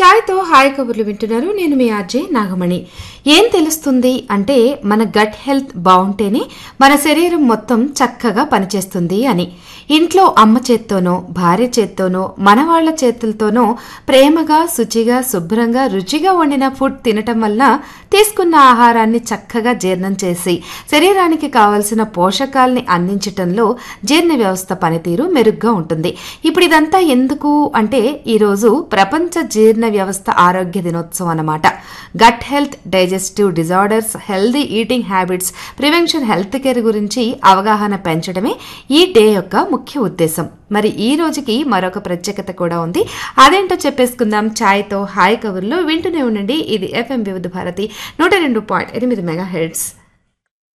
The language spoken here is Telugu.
ఛాయ్తో హాయ్ కబుర్లు వింటున్నారు నేను మీ ఆర్జే నాగమణి ఏం తెలుస్తుంది అంటే మన గట్ హెల్త్ బాగుంటేనే మన శరీరం మొత్తం చక్కగా పనిచేస్తుంది అని ఇంట్లో అమ్మ చేత్తోనో భార్య చేత్తోనో మనవాళ్ల చేతులతోనో ప్రేమగా శుచిగా శుభ్రంగా రుచిగా వండిన ఫుడ్ తినటం వల్ల తీసుకున్న ఆహారాన్ని చక్కగా జీర్ణం చేసి శరీరానికి కావలసిన పోషకాల్ని అందించటంలో జీర్ణ వ్యవస్థ పనితీరు మెరుగ్గా ఉంటుంది ఇప్పుడు ఇదంతా ఎందుకు అంటే ఈరోజు ప్రపంచ జీర్ణ వ్యవస్థ ఆరోగ్య దినోత్సవం అన్నమాట gut health digestive disorders healthy eating habits prevention health care గురించి అవగాహన పెంచడమే ఈ డే యొక్క ముఖ్య ఉద్దేశం మరి ఈ రోజుకి మరొక ప్రత్యేకత కూడా ఉంది అదేంటో చెప్పేసుకుందాం ఛాయ్తో హాయ్ కబుర్లో వింటూనే ఉండండి ఇది ఎఫ్ఎం వివిధ భారతి నూట రెండు పాయింట్ ఎనిమిది మెగా హెడ్స్